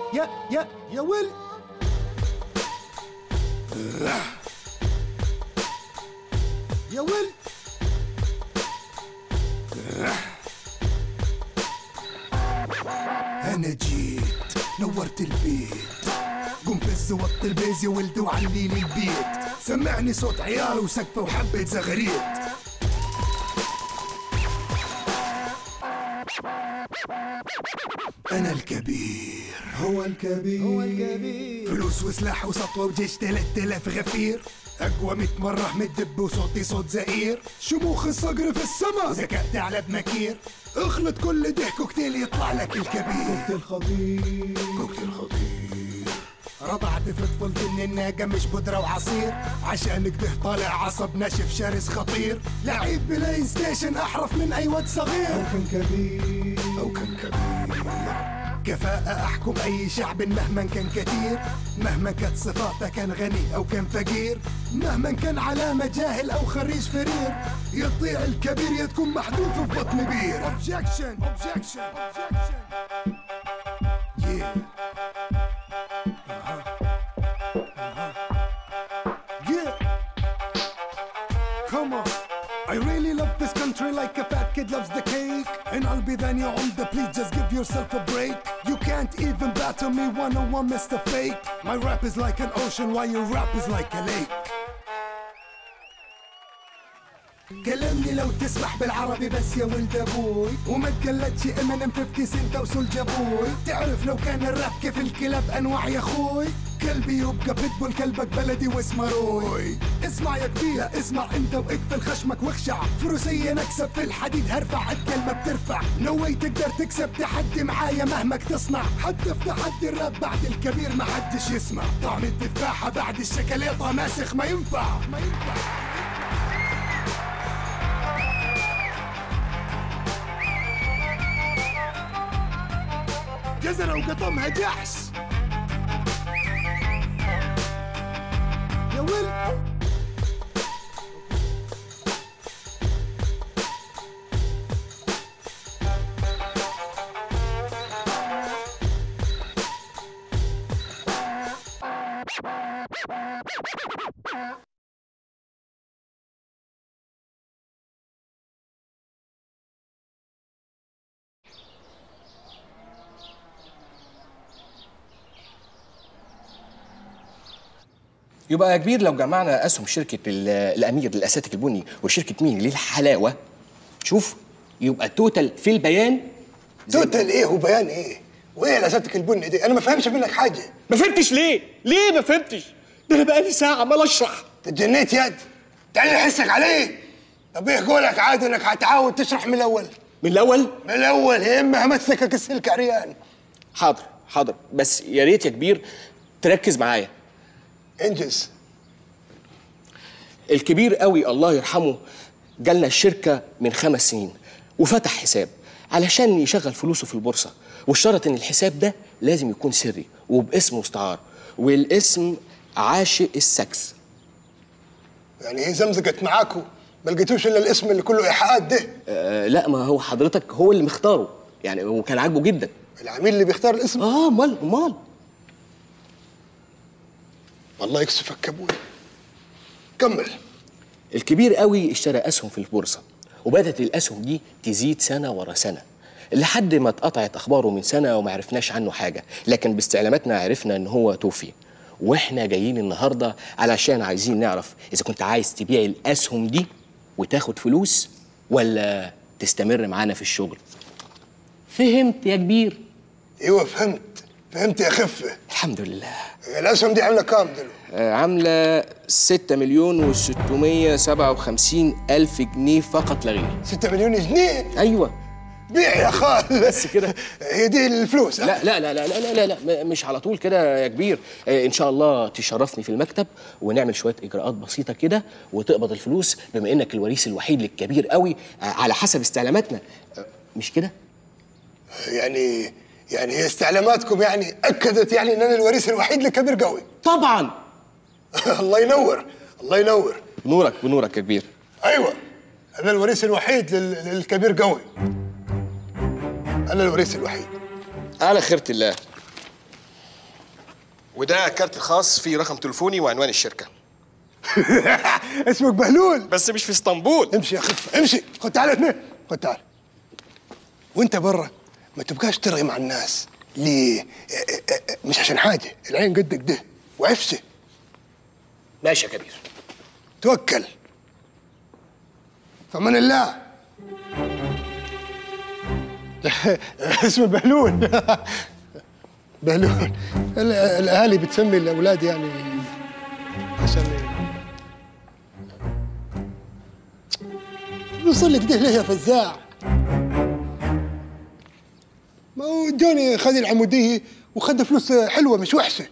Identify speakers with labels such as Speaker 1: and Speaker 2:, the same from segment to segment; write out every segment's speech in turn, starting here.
Speaker 1: يا يا يا ويل يا ويل
Speaker 2: انا جيت نورت البيت قم فز وط البيز يا ولد وعلي لي البيت سمعني صوت عيال وسقفه وحبة زغريت انا الكبير هو الكبير
Speaker 1: هو الكبير
Speaker 2: فلوس وسلاح وسطوة وجيش 3000 غفير اقوى 100 مرة من الدب وصوتي صوت زئير شموخ الصقر في السما ذكاء ثعلب مكير اخلط كل ده كوكتيل يطلع لك الكبير
Speaker 1: كوكتيل خطير
Speaker 2: كوكتيل خطير رضعت في طفولتي ان الناقة مش بودرة وعصير عشان كده طالع عصب ناشف شرس خطير لعيب بلاي ستيشن احرف من اي واد صغير
Speaker 1: أو كان كبير
Speaker 2: أو كان كبير كفاءة أحكم أي شعب مهما كان كثير مهما كانت صفاته كان غني أو كان فقير مهما كان علامة جاهل أو خريج فرير يطيع الكبير يا تكون محذوف في بطن بير objection objection objection yeah yeah Come on. I really love this country like a fat kid loves the cake. And I'll be then your on the please just give yourself a break. You can't even battle me one on one, Mr. Fake. My rap is like an ocean while your rap is like a lake. كلمني لو تسمح بالعربي بس يا ولد ابوي وما تقلدش امينيم 50 سنت وسولج ابوي تعرف لو كان الراب كيف الكلاب انواع يا اخوي كلبي يبقى بيتبول كلبك بلدي واسمه روي اسمع يا كبير اسمع انت واقفل خشمك واخشع فروسيا نكسب في الحديد هرفع الكلمة بترفع نو واي تقدر تكسب تحدي معايا مهما تصنع حتى في تحدي الراب بعد الكبير ما حدش يسمع طعم التفاحة بعد الشكليطة ماسخ ما ينفع ما ينفع جزرة وقطمها جحش
Speaker 1: يا ويل
Speaker 3: يبقى يا كبير لو جمعنا اسهم شركه ال- الامير للاساتك البني وشركه مين للحلاوه شوف يبقى التوتال في البيان
Speaker 2: توتال ايه وبيان ايه؟ وايه لازمتك البني دي؟ انا ما فهمش منك حاجه
Speaker 3: ما فهمتش ليه؟ ليه ما فهمتش؟ ده انا بقالي ساعه عمال اشرح
Speaker 2: تجنيت يد تعالي احسك عليه طب ايه قولك عادي انك هتعاود تشرح من الاول
Speaker 3: من الاول
Speaker 2: من الاول يا اما همسكك السلك عريان
Speaker 3: حاضر حاضر بس يا ريت يا كبير تركز معايا
Speaker 2: انجز
Speaker 3: الكبير قوي الله يرحمه جالنا الشركة من خمس سنين وفتح حساب علشان يشغل فلوسه في البورصة واشترط ان الحساب ده لازم يكون سري وباسم مستعار والاسم عاشق السكس
Speaker 2: يعني هي زمزقت معاكوا ما لقيتوش الا الاسم اللي كله ايحاءات ده
Speaker 3: آه لا ما هو حضرتك هو اللي مختاره يعني وكان عاجبه جدا
Speaker 2: العميل اللي بيختار الاسم
Speaker 3: اه امال امال
Speaker 2: والله يكسفك ابوي كمل
Speaker 3: الكبير قوي اشترى اسهم في البورصه وبدات الاسهم دي تزيد سنه ورا سنه لحد ما اتقطعت اخباره من سنه وما عرفناش عنه حاجه لكن باستعلاماتنا عرفنا ان هو توفي واحنا جايين النهارده علشان عايزين نعرف اذا كنت عايز تبيع الاسهم دي وتاخد فلوس ولا تستمر معانا في الشغل فهمت يا كبير
Speaker 2: ايوه فهمت فهمت يا خفه
Speaker 3: الحمد لله
Speaker 2: الاسهم دي عامله كام دلوقتي
Speaker 3: آه، عامله 6 مليون و657 الف جنيه فقط لا غير
Speaker 2: 6 مليون جنيه
Speaker 3: ايوه
Speaker 2: بيع يا خال
Speaker 3: بس كده.
Speaker 2: هي دي الفلوس ها؟
Speaker 3: لا لا لا لا لا لا, لا م- مش على طول كده يا كبير آه، ان شاء الله تشرفني في المكتب ونعمل شويه اجراءات بسيطه كده وتقبض الفلوس بما انك الوريث الوحيد للكبير قوي آه، على حسب استعلاماتنا آه، مش كده
Speaker 2: يعني يعني هي استعلاماتكم يعني اكدت يعني ان انا الوريث الوحيد لكبير قوي
Speaker 3: طبعا
Speaker 2: الله ينور الله ينور
Speaker 3: بنورك بنورك يا كبير
Speaker 2: ايوه انا الوريث الوحيد لل- للكبير قوي انا الوريث الوحيد
Speaker 3: على خيرة الله وده كارت الخاص فيه رقم تليفوني وعنوان الشركه
Speaker 2: اسمك بهلول
Speaker 3: بس مش في اسطنبول
Speaker 2: امشي يا خف امشي خد تعال هنا خد تعال وانت برا ما تبقاش ترغي مع الناس ليه اه، اه، اه، مش عشان حاجه العين قدك ده وعفسه
Speaker 3: ماشي يا كبير
Speaker 2: توكل فمن الله اسمه بهلول بهلول ال- الاهالي بتسمي الاولاد يعني عشان يوصل لك ده ليه يا فزاع ما هو جوني خذ العموديه وخد فلوس حلوه مش وحشه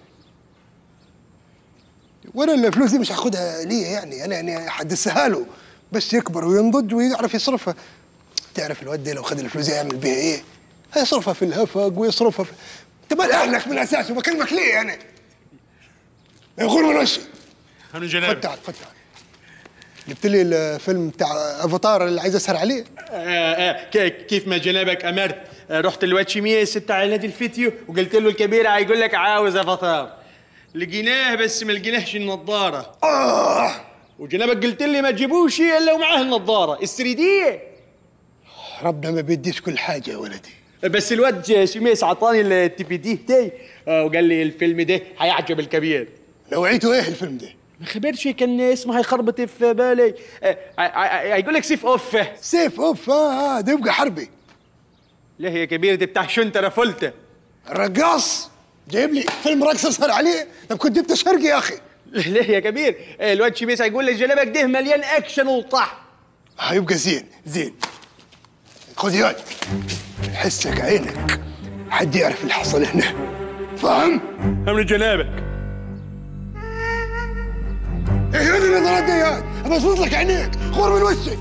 Speaker 2: وانا الفلوس دي مش هاخدها ليه يعني انا يعني حدثها له بس يكبر وينضج ويعرف يصرفها تعرف الواد ده لو خد الفلوس دي يعمل بيها ايه؟ هيصرفها في الهفق ويصرفها في انت مال اهلك من اساسه بكلمك ليه انا؟ يغور من وشي
Speaker 4: أنا
Speaker 2: خد
Speaker 4: جناب
Speaker 2: تعال خد تعال جبت لي الفيلم بتاع افاتار اللي عايز اسهر عليه
Speaker 4: آه آه ك- كيف ما جنابك أمرت آه رحت الواد شميس بتاع نادي الفيديو وقلت له الكبير هيقول لك عاوز افاتار لقيناه بس ما لقيناهش النضارة
Speaker 2: اه
Speaker 4: وجنابك قلت لي ما تجيبوش الا ومعاه النضارة السريدية
Speaker 2: ربنا ما بيديش كل حاجه يا ولدي
Speaker 4: بس الواد شميس عطاني التي في دي تاعي آه وقال لي الفيلم ده هيعجب الكبير
Speaker 2: نوعيته ايه الفيلم ده؟
Speaker 4: ما خبرش كان اسمه هيخربط في بالي آه، آه، آه، هيقول لك سيف اوف
Speaker 2: سيف اوف اه اه ده يبقى حربي
Speaker 4: ليه يا كبير ده بتاع شنترة فلتة
Speaker 2: الرقاص جايب لي فيلم رقص اسهر عليه طب كنت جبت شرقي يا اخي
Speaker 4: ليه يا كبير آه، الواد شميس هيقول لك جلابك ده مليان اكشن وطح
Speaker 2: هيبقى زين زين خذ ياي حسك عينك حد يعرف اللي حصل هنا فاهم؟
Speaker 4: من جنابك
Speaker 2: ايه هذه النظرات دي ياي ابى اصوت لك عينيك غور من وشي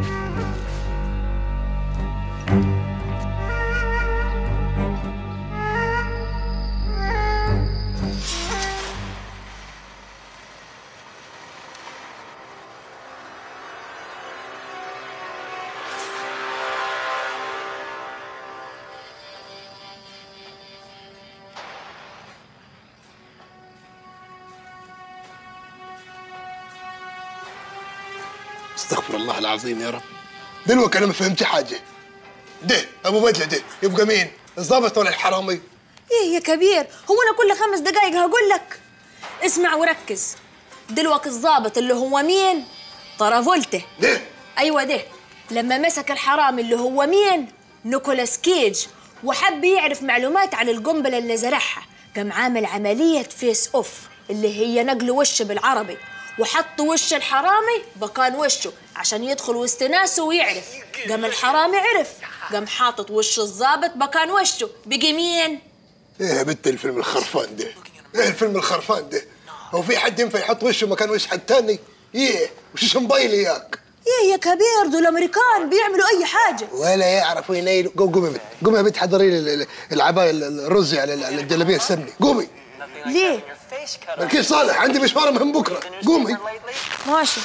Speaker 2: استغفر الله العظيم يا رب دلوقتي انا ما فهمت حاجه ده ابو بدله ده يبقى مين؟ الضابط ولا الحرامي؟
Speaker 5: ايه يا كبير هو انا كل خمس دقايق هقول لك اسمع وركز دلوقتي الضابط اللي هو مين طرافولته
Speaker 2: ده
Speaker 5: ايوه ده لما مسك الحرامي اللي هو مين نيكولاس كيج وحب يعرف معلومات عن القنبله اللي زرعها قام عامل عمليه فيس اوف اللي هي نقل وش بالعربي وحط وش الحرامي مكان وشه عشان يدخل وسط ناسه ويعرف قام الحرامي عرف قام حاطط وش الضابط مكان وشه بقي مين
Speaker 2: ايه يا بنت الفيلم الخرفان ده؟ ايه الفيلم الخرفان ده؟ هو في حد ينفع يحط وشه مكان وش حد تاني؟ ايه وش موبايل اياك؟
Speaker 5: ايه يا كبير دول امريكان بيعملوا اي حاجه
Speaker 2: ولا يعرفوا ينيلوا قوم قومي يا بنت قومي يا بنت حضري لي ال- ال- العباية ال- الرزي على ال- على الجلابيه السمني قومي
Speaker 5: ليه
Speaker 2: ملكي صالح عندي مشوار مهم بكره قومي
Speaker 5: ماشي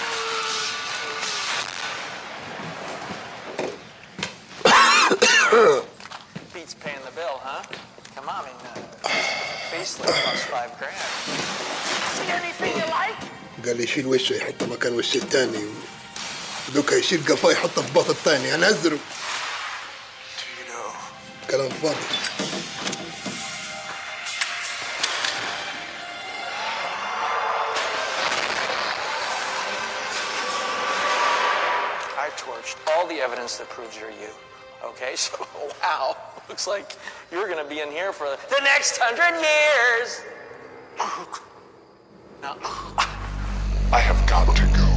Speaker 6: Beats paying the bill, huh? Come on, I mean, uh, facelift costs five grand. See anything you like?
Speaker 2: قال لي يشيل وشه يحط مكان وش الثاني دوكا يشيل قفاه يحطه في بطن الثاني انا ازره كلام فاضي
Speaker 6: I torched all the evidence that proves you're you. Okay, so wow, looks like you're gonna be in here for the next hundred years. Now,
Speaker 1: I have got to go.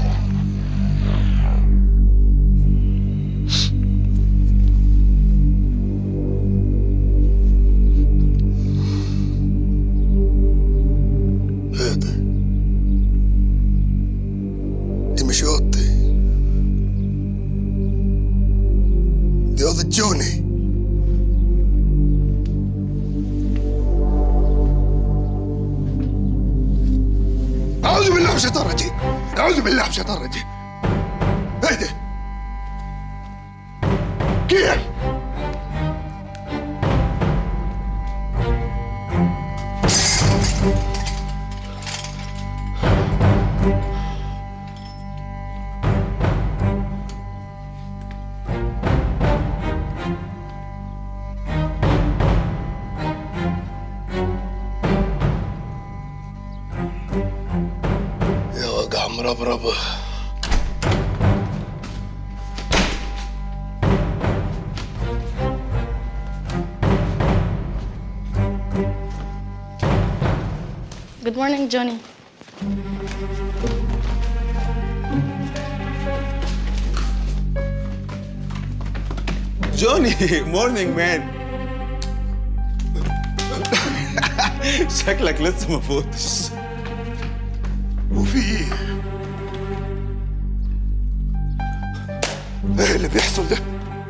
Speaker 2: هذا دي مش اوضتي دي اوضة جوني أعوذ بالله من الشيطان الرجيم أعوذ بالله من الشيطان الرجيم اهدى كيف؟ مربربة
Speaker 7: Good morning, Johnny.
Speaker 8: جوني مورنينج مان شكلك لسه ما فوتش
Speaker 2: وفي ايه؟ ايه اللي بيحصل ده؟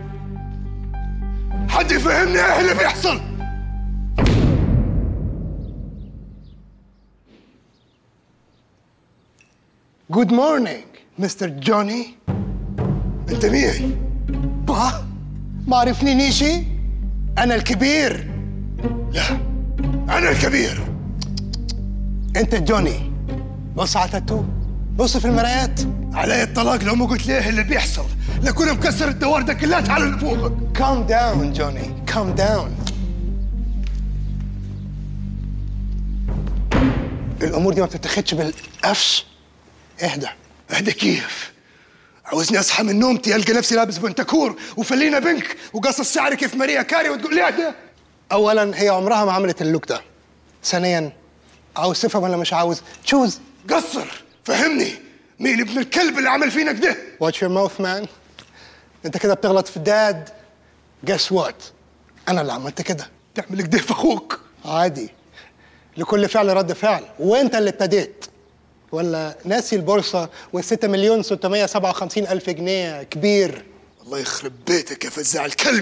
Speaker 2: حد يفهمني ايه اللي بيحصل؟ جود مورنينج مستر جوني انت مين؟ با ما عرفني نيشي؟ انا الكبير لا انا الكبير انت جوني بص على تاتو بص في المرايات علي الطلاق لو ما قلت لي ايه اللي بيحصل لكون مكسر الدوار ده كلها على اللي فوقك كام داون جوني كام داون الامور دي ما بتتاخدش بالقفش اهدى اهدى كيف عاوزني اصحى من نومتي القى نفسي لابس بنتكور وفلينا بنك وقصص شعري كيف ماريا كاري وتقول لي اهدى اولا هي عمرها ما عملت اللوك ده ثانيا عاوز تفهم ولا مش عاوز تشوز قصر فهمني مين ابن الكلب اللي عمل فينا كده واتش يور ماوث مان انت كده بتغلط في داد جس وات انا اللي عملت كده تعمل كده في اخوك عادي لكل فعل رد فعل وانت اللي ابتديت ولا ناسي البورصة وال6 مليون 657 ألف جنيه كبير الله يخرب بيتك يا فزاع الكلب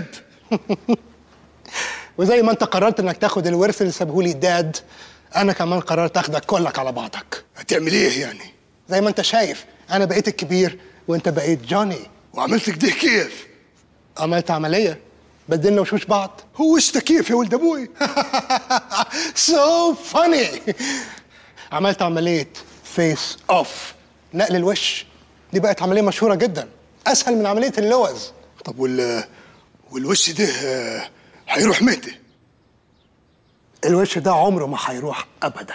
Speaker 2: وزي ما انت قررت انك تاخد الورث اللي سابهولي داد انا كمان قررت اخدك كلك على بعضك هتعمل ايه يعني زي ما انت شايف انا بقيت الكبير وانت بقيت جوني وعملت كده كيف عملت عمليه بدلنا وشوش بعض هو وش ده كيف يا ولد ابوي سو فاني عملت عمليه فيس اوف نقل الوش دي بقت عمليه مشهوره جدا اسهل من عمليه اللوز طب وال والوش ده آه، هيروح متى الوش ده عمره ما هيروح ابدا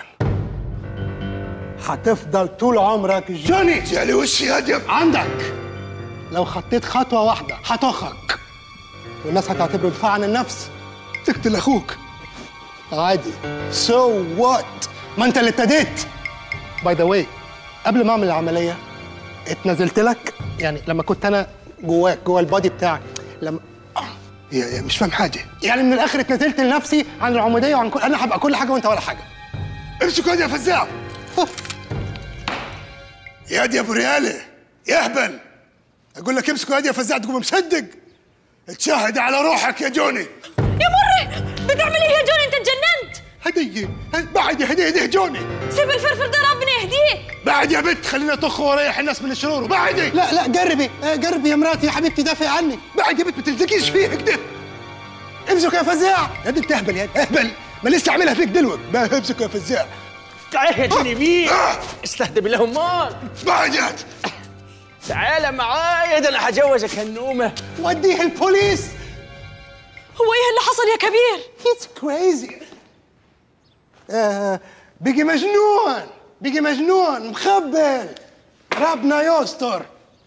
Speaker 2: هتفضل طول عمرك جوني يعني وشي هادي عندك لو خطيت خطوه واحده هتخك والناس هتعتبره دفاع عن النفس تقتل اخوك عادي سو so وات ما انت اللي ابتديت باي ذا واي قبل ما اعمل العمليه اتنزلت لك يعني لما كنت انا جواك جوا البادي بتاعك لما يا يا مش فاهم حاجه يعني من الاخر اتنزلت لنفسي عن العموديه وعن كل انا هبقى كل حاجه وانت ولا حاجه امسك يا فزاع يا دي يا ابو رياله يا اهبل اقول لك امسك يا فزاع تقوم مصدق تشاهد على روحك يا جوني
Speaker 5: يا مري بتعمل ايه يا جوني انت اتجننت
Speaker 2: هديه بعد هديه هديه جوني
Speaker 5: سيب الفرفر ده ربنا يهديك
Speaker 2: بعد يا بنت خلينا طخ وريح الناس من الشرور بعدي لا لا جربي آه، جربي يا مراتي يا حبيبتي دافعي عني بعد يا بنت ما تلتقيش فيها كده امسك يا فزاع يا دي بتهبل يا اهبل ما لسه عاملها فيك دلوقتي ما امسك يا فزاع
Speaker 4: تعال يا جوني مين
Speaker 2: آه،
Speaker 4: استهدى بالله امال
Speaker 2: بعد يا
Speaker 4: تعال معايا ده انا هجوزك هالنومه
Speaker 2: وديه البوليس
Speaker 5: هو ايه اللي حصل يا كبير
Speaker 2: He's crazy آه بيجي مجنون بيجي مجنون مخبل ربنا يستر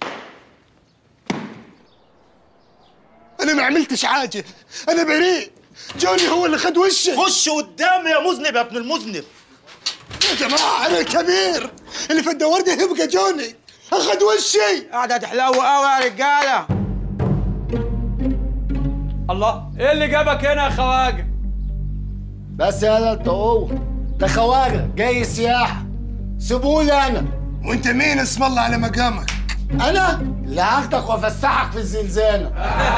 Speaker 2: انا ما عملتش حاجه انا بريء جوني هو اللي خد وشي
Speaker 8: خش قدامي يا مذنب يا ابن المذنب
Speaker 2: يا جماعه انا الكبير اللي في الدوار ده يبقى جوني اخد وشي
Speaker 9: قاعدة تحلو قوي يا رجالة الله ايه اللي جابك هنا يا خواجه؟
Speaker 10: بس يلا انت هو ده خواجه جاي سياحه سيبولي انا
Speaker 2: وانت مين اسم الله على مقامك
Speaker 10: انا اللي هاخدك وافسحك في الزنزانه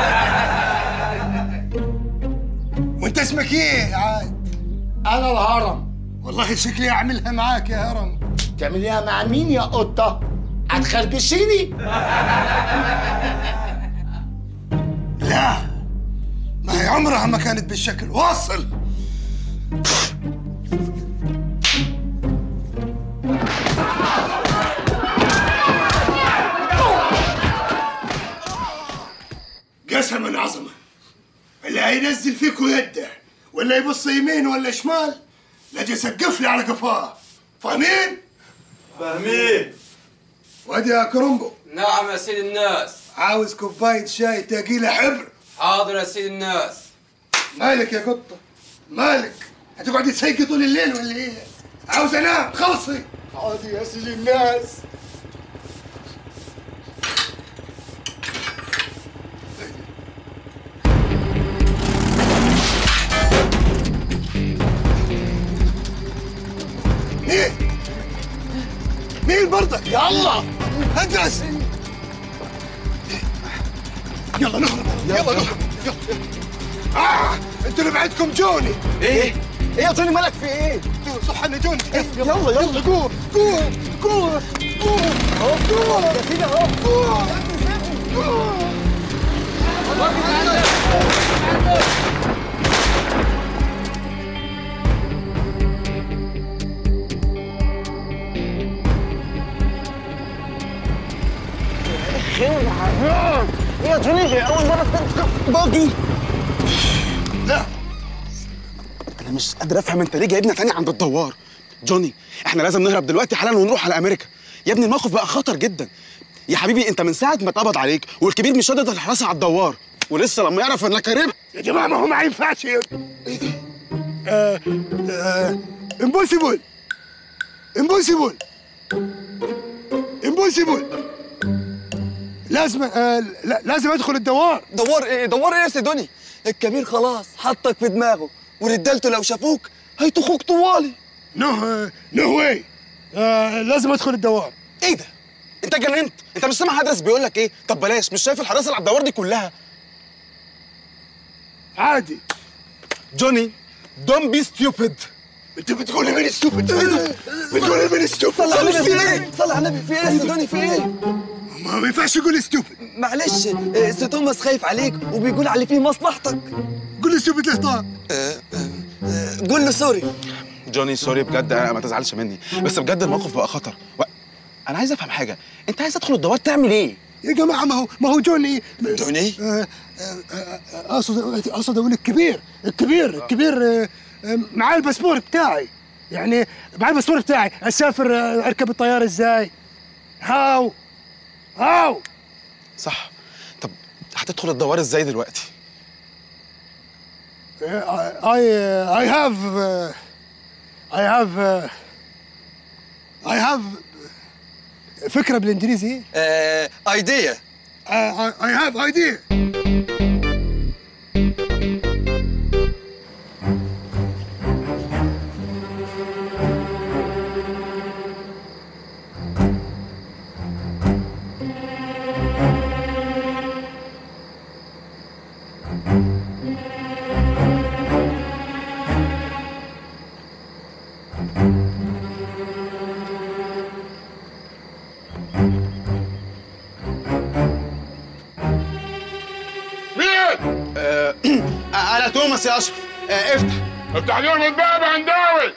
Speaker 2: وانت اسمك ايه يا عاد
Speaker 10: انا الهرم
Speaker 2: والله شكلي اعملها معاك يا هرم
Speaker 10: تعمليها مع مين يا قطه هتخربشيني
Speaker 2: لا ما هي عمرها ما كانت بالشكل واصل قسما عظمه اللي هينزل فيكم يده ولا يبص يمين ولا شمال لاجي اسقف لي على قفاه فاهمين؟
Speaker 8: فاهمين
Speaker 2: وادي يا كرومبو
Speaker 11: نعم يا سيد الناس
Speaker 2: عاوز كوباية شاي تقيلة حبر
Speaker 11: حاضر يا سيد الناس
Speaker 2: مالك يا قطة مالك هتقعدي تسيقي طول الليل ولا ايه عاوز انام خلصي عادي يا سيدي الناس مين مين برضك يا الله ادرس يلا نهرب يلا نهرب يلا آه انتوا اللي بعدكم جوني ايه ايه يا جوني مالك في ايه؟ صح ان جوني يلا يلا يلا قوم قوم قوم قوم قوم يا سيدي اهو قوم قوم
Speaker 12: يا جوني اول مره باجي
Speaker 2: لا
Speaker 13: انا مش قادر افهم انت ليه جايبنا تاني عند الدوار جوني احنا لازم نهرب دلوقتي حالا ونروح على امريكا يا ابني الموقف بقى خطر جدا يا حبيبي انت من ساعه ما اتقبض عليك والكبير مش شادد الحراسه على الدوار ولسه لما يعرف انك هربت
Speaker 2: يا جماعه ما هو ما ينفعش ايه دي؟ آه آه امبوسيبل امبوسيبل امبوسيبل لازم آه لا لازم ادخل الدوار
Speaker 12: دوار ايه دوار ايه يا سيدوني الكبير خلاص حطك في دماغه ورجالته لو شافوك هيطخوك طوالي
Speaker 2: نو نو واي آه لازم ادخل الدوار
Speaker 13: ايه ده انت جننت انت مش سامع هدرس بيقول لك ايه طب بلاش مش شايف الحراسه اللي على الدوار دي كلها
Speaker 2: عادي
Speaker 13: جوني دون بي ستيوبد
Speaker 2: انت بتقول لي مين ستوبد بتقول لي مين ستوبد
Speaker 12: صلى على النبي في ايه صلى على النبي في ايه يا سيدوني في ايه
Speaker 2: ما ينفعش يقول ستوبد
Speaker 12: معلش آه، سي توماس خايف عليك وبيقول على اللي فيه مصلحتك
Speaker 2: قول لي ستوبد ليه طار
Speaker 12: قول له سوري
Speaker 13: جوني سوري بجد انا ما تزعلش مني بس بجد الموقف بقى خطر و... انا عايز افهم حاجه انت عايز تدخل الدوار تعمل ايه
Speaker 2: يا جماعه ما هو ما هو جوني
Speaker 12: جوني
Speaker 2: آه، آه، آه، اقصد اقصد اقول الكبير الكبير الكبير آه، آه، معاه الباسبور بتاعي يعني معاه الباسبور بتاعي اسافر آه، اركب الطياره ازاي هاو هاو
Speaker 13: صح طب هتدخل الدوار ازاي دلوقتي
Speaker 2: اي اي هاف اي هاف اي هاف فكره بالانجليزي
Speaker 12: ايديا
Speaker 2: اي هاف ايديا
Speaker 1: مين؟
Speaker 13: آه انا توماس يا اشرف آه افتح
Speaker 1: افتح لهم الباب يا هنداوي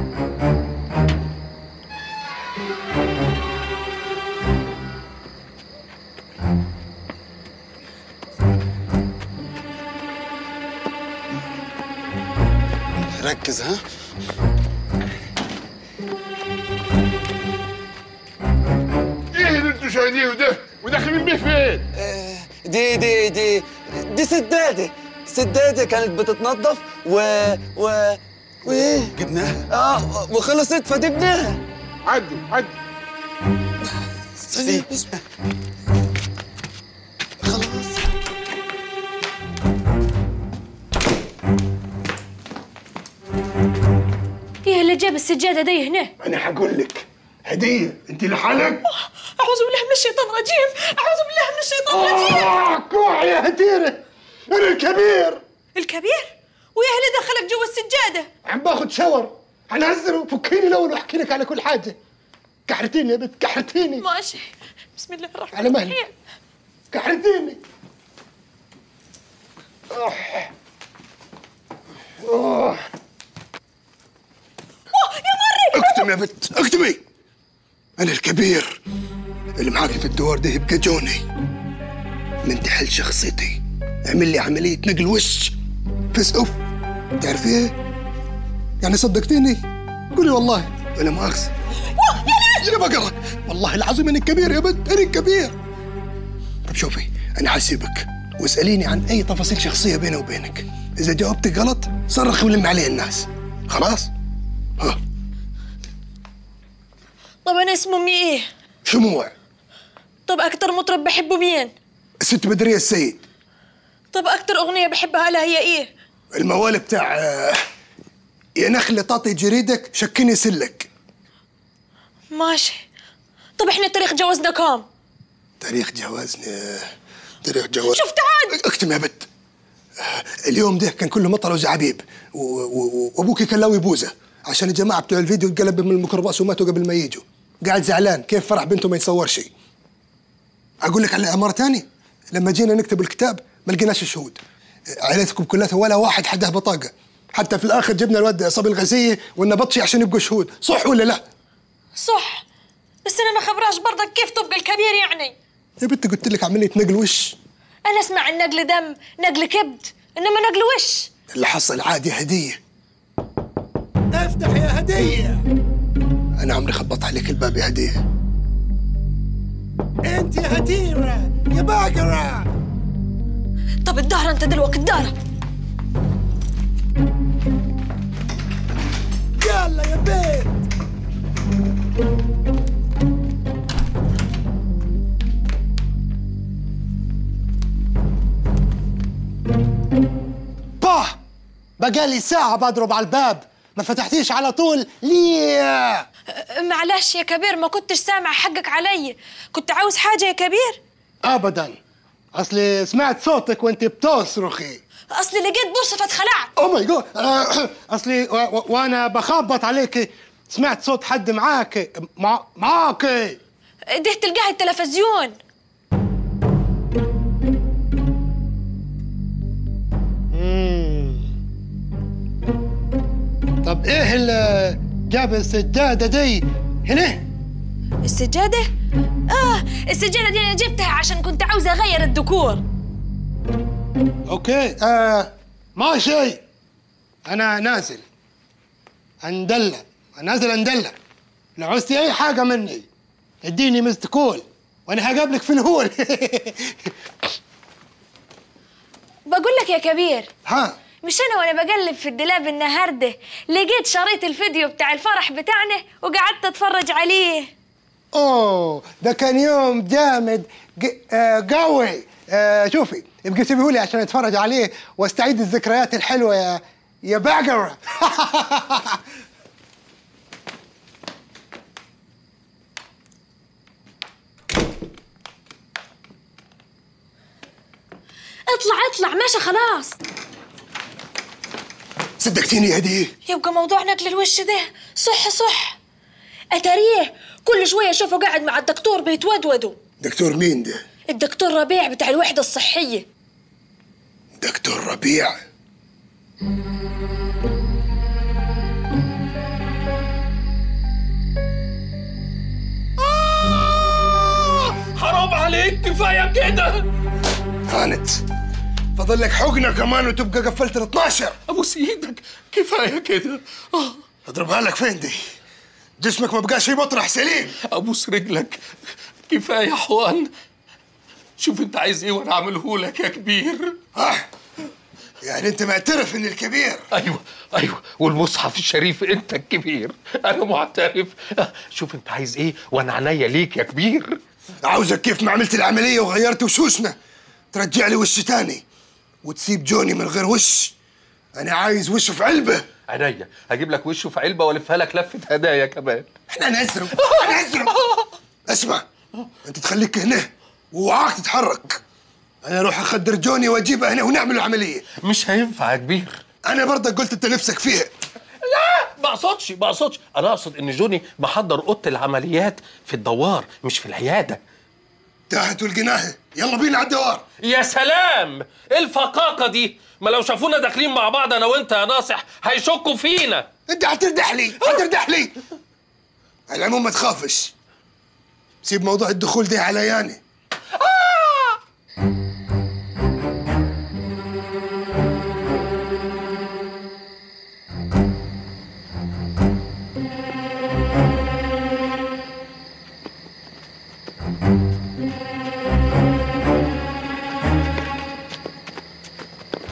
Speaker 13: ركز ها
Speaker 1: ايه اللي انتوا شايلينه ده؟ وداخلين بيه فين؟
Speaker 12: دي دي دي دي سدادة سدادة كانت بتتنظف و و وايه
Speaker 13: جبناها
Speaker 12: اه وخلصت فجبناها
Speaker 1: عدوا عدوا
Speaker 12: ثانية بس خلاص
Speaker 5: ايه اللي جاب السجاده دي هنا
Speaker 2: انا هقول لك هديه انت لحالك
Speaker 5: اعوذ بالله من الشيطان الرجيم اعوذ بالله من الشيطان الرجيم
Speaker 2: آه كوع يا هديره انا الكبير
Speaker 5: الكبير ويا اللي دخلك جوا السجاده
Speaker 2: عم باخذ شاور هنهزر فكيني الاول واحكي لك على كل حاجه كحرتيني يا بنت كحرتيني
Speaker 5: ماشي بسم الله الرحمن
Speaker 2: على مهلك.
Speaker 5: الرحيم
Speaker 2: كحرتيني آه. آه. اكتم يا بنت اكتمي انا الكبير اللي معاكي في الدوار ده يبقى جوني من تحل شخصيتي اعمل لي عملية نقل وش فيس اوف تعرفي ايه؟ يعني صدقتيني؟ قولي والله ولا مؤاخذة
Speaker 5: يا ناس
Speaker 14: يا بقرة والله العظيم انك كبير يا بنت انك كبير طب شوفي انا حسيبك واساليني عن اي تفاصيل شخصيه بيني وبينك اذا جاوبتك غلط صرخي ولم عليه الناس خلاص
Speaker 5: طب انا اسمه امي ايه
Speaker 14: شموع
Speaker 5: طب اكتر مطرب بحبه مين
Speaker 14: الست بدريه السيد
Speaker 5: طب اكتر اغنيه بحبها لها هي ايه
Speaker 14: الموال بتاع آه، يا نخلة تعطي جريدك شكني سلك
Speaker 5: ماشي طب احنا تاريخ جوازنا كام
Speaker 14: تاريخ جوازنا تاريخ جواز
Speaker 5: شفت عاد
Speaker 14: اكتم يا بت آه، اليوم ده كان كله مطر وزعابيب و- و- و- وابوكي كان لاوي بوزه عشان الجماعه بتوع الفيديو اتقلب من الميكروباص وماتوا قبل ما يجوا قاعد زعلان كيف فرح بنته ما يتصورش اقول لك على امر تاني لما جينا نكتب الكتاب ما لقيناش الشهود آه، عائلتكم كلها ولا واحد حده بطاقه حتى في الاخر جبنا الواد صبي الغزيه والنبطشي عشان يبقوا شهود صح ولا لا
Speaker 5: صح بس انا ما خبراش برضك كيف تبقى الكبير يعني
Speaker 14: يا بنت قلت لك عمليه نقل وش
Speaker 5: انا اسمع عن نقل دم نقل كبد انما نقل وش
Speaker 14: اللي حصل عادي هديه
Speaker 2: افتح يا هديه
Speaker 14: انا عمري خبط عليك الباب يا هديه
Speaker 2: انت يا هديره يا باقره
Speaker 5: طب الدهر انت دلوقتي الدهر
Speaker 2: يلا يا بيت
Speaker 14: باه بقالي ساعة بضرب على الباب ما فتحتيش على طول ليه
Speaker 5: أه، معلش يا كبير ما كنتش سامع حقك علي كنت عاوز حاجه يا كبير
Speaker 14: ابدا اصلي سمعت صوتك وانت بتصرخي
Speaker 5: اصلي لقيت بورصه فاتخلعت
Speaker 14: او ماي جاد اصلي و- و- وانا بخبط عليك سمعت صوت حد معاك مع معاك
Speaker 5: ده تلقاها التلفزيون
Speaker 14: طب ايه اللي جاب السجادة دي هنا
Speaker 5: السجاده اه السجاده دي انا جبتها عشان كنت عاوزه اغير الديكور
Speaker 14: اوكي آه ماشي انا نازل اندلع نازل اندلع لو عوزتي اي حاجه مني اديني مست كول وانا هقابلك في الهول
Speaker 5: بقول لك يا كبير
Speaker 14: ها
Speaker 5: مش انا وانا بقلب في الدولاب النهارده لقيت شريط الفيديو بتاع الفرح بتاعنا وقعدت اتفرج عليه
Speaker 14: اوه ده كان يوم جامد ج- آه، قوي آه، شوفي ابقي سيبيهولي عشان اتفرج عليه واستعيد الذكريات الحلوه يا يا باقره
Speaker 5: اطلع اطلع ماشي خلاص
Speaker 14: صدقتيني يا هديه
Speaker 5: يبقى موضوع نقل الوش ده صح صح اتاريه كل شويه اشوفه قاعد مع الدكتور بيتودودوا
Speaker 14: دكتور مين ده
Speaker 5: الدكتور ربيع بتاع الوحده الصحيه
Speaker 14: دكتور ربيع
Speaker 15: حرام عليك كفايه كده
Speaker 14: هانت فضل لك حقنه كمان وتبقى قفلت ال 12
Speaker 15: ابوس ايدك كفايه كده آه.
Speaker 14: اضربها لك فين دي جسمك ما بقاش فيه مطرح سليم
Speaker 15: ابوس رجلك كفايه حوان شوف انت عايز ايه وانا اعمله لك يا كبير
Speaker 14: اه يعني انت معترف اني الكبير
Speaker 15: ايوه ايوه والمصحف الشريف انت الكبير انا معترف آه، شوف انت عايز ايه وانا عينيا ليك يا كبير
Speaker 14: عاوزك كيف ما عملت العمليه وغيرت وشوشنا ترجع لي وش تاني وتسيب جوني من غير وش انا عايز وشه في علبه
Speaker 15: عينيا هجيب لك وشه في علبه والفها لك لفه هدايا كمان
Speaker 14: احنا نزرم نزرم اسمع انت تخليك هنا ووعاك تتحرك انا اروح اخدر جوني واجيبه هنا ونعمل العمليه
Speaker 15: مش هينفع يا كبير
Speaker 14: انا برضك قلت انت نفسك فيها
Speaker 15: لا ما اقصدش ما اقصدش انا اقصد ان جوني محضر اوضه العمليات في الدوار مش في العياده
Speaker 14: تاهت ولقيناها يلا بينا على الدوار
Speaker 15: يا سلام ايه الفقاقه دي ما لو شافونا داخلين مع بعض انا وانت يا ناصح هيشكوا فينا
Speaker 14: انت هتردح لي هتردح لي على العموم ما تخافش سيب موضوع الدخول ده على ياني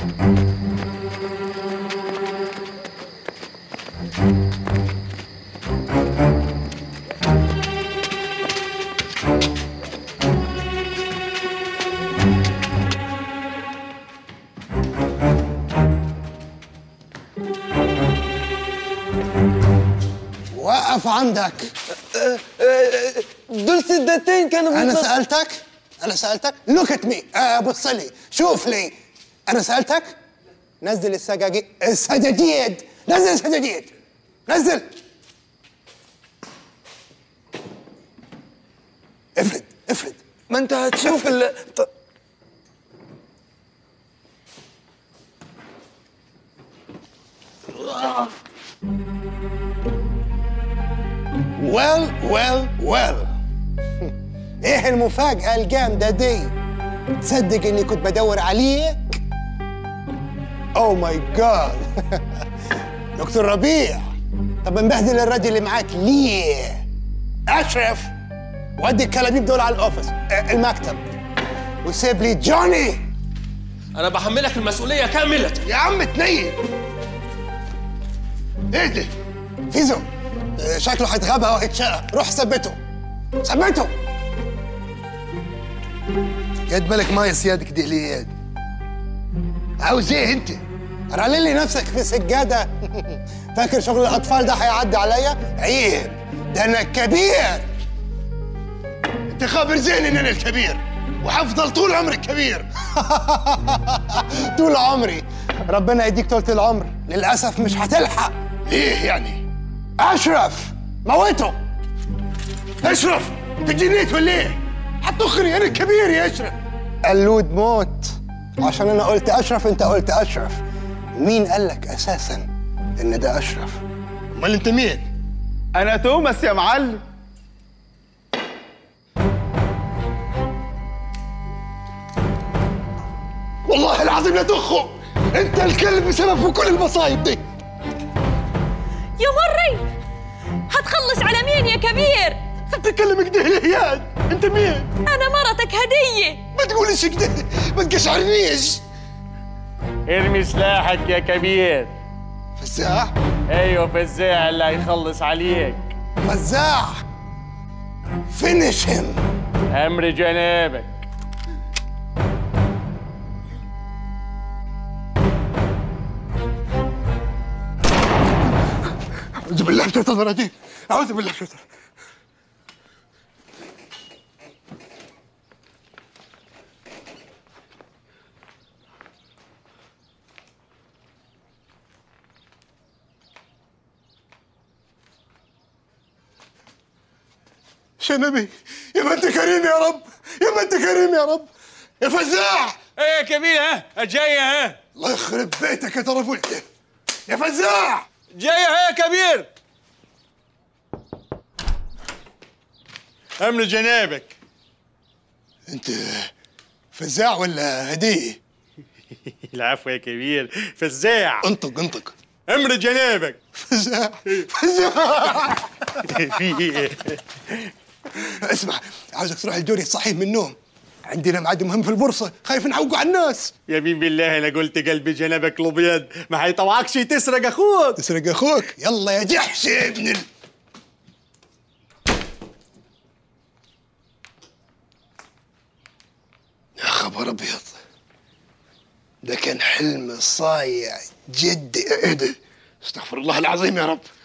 Speaker 10: وقف عندك
Speaker 12: دول سدادتين كانوا
Speaker 10: انا
Speaker 12: بيتنط-
Speaker 10: سالتك انا سالتك لوك ات مي بص لي شوف لي انا سالتك نزل السجاجيد السجاجيد نزل السجاجيد نزل افرد افرد
Speaker 12: ما انت هتشوف ال ط-
Speaker 10: ويل ويل ويل ايه المفاجأة الجامدة دي؟ تصدق اني كنت بدور عليك؟ اوه ماي جاد دكتور ربيع طب مبهدل الراجل اللي معاك ليه؟ اشرف ودي الكلابيب دول على الاوفيس آه، المكتب وسيب لي جوني
Speaker 15: انا بحملك المسؤوليه كامله
Speaker 10: يا عم تنيل ايه ده؟ فيزو آه، شكله هيتغابى او هيتشقى روح ثبته ثبته يد بالك ما يسيادك دي ليه يد عاوز ايه انت؟ رالي لي نفسك في سجادة فاكر شغل الأطفال ده هيعدي عليا؟ عيب ده أنا الكبير أنت خابر زين إن أنا الكبير وحفضل طول عمري كبير طول عمري ربنا يديك طولة العمر للأسف مش هتلحق ليه يعني؟ أشرف موته أشرف أنت جنيت ولا إيه؟ هتخري أنا الكبير يا أشرف قلود موت عشان أنا قلت أشرف أنت قلت أشرف مين قال لك أساسا إن ده أشرف؟ أمال أنت مين؟
Speaker 13: انا توماس يا معلم
Speaker 10: والله العظيم لا تخو أنت الكلب بسبب في كل المصايب دي
Speaker 16: يا مري هتخلص على مين يا كبير
Speaker 10: تتكلم كده يا انت مين
Speaker 16: انا مرتك هديه
Speaker 10: ما تقوليش كده ما تقشعرنيش
Speaker 4: ارمي سلاحك يا كبير
Speaker 10: فزاع
Speaker 4: ايوه فزاع اللي هيخلص عليك
Speaker 10: فزاع فينيش هيم
Speaker 4: امر جنابك
Speaker 10: أعوذ بالله من الشيطان الرجيم أعوذ بالله من الشيطان شنبي يا ما انت كريم يا رب يا ما انت كريم يا رب يا فزاع
Speaker 4: ايه يا كبير ها جايه ها
Speaker 10: الله يخرب بيتك يا طرفولته يا فزاع
Speaker 4: جايه ها يا كبير امر جنابك
Speaker 10: انت فزاع ولا هديه
Speaker 4: العفو يا كبير فزاع
Speaker 10: انطق انطق
Speaker 4: امر جنابك
Speaker 10: فزاع فزاع
Speaker 4: في ايه
Speaker 10: اسمع عاوزك تروح الدوري تصحيه من النوم عندنا ميعاد مهم في البورصه خايف نعوقوا على الناس
Speaker 4: يمين بالله انا قلت قلب جنبك الابيض ما هيطوعكش تسرق اخوك
Speaker 10: تسرق اخوك يلا يا جحش يا ابن ال... يا خبر ابيض ده كان حلم صايع جدي ايه ده استغفر الله العظيم يا رب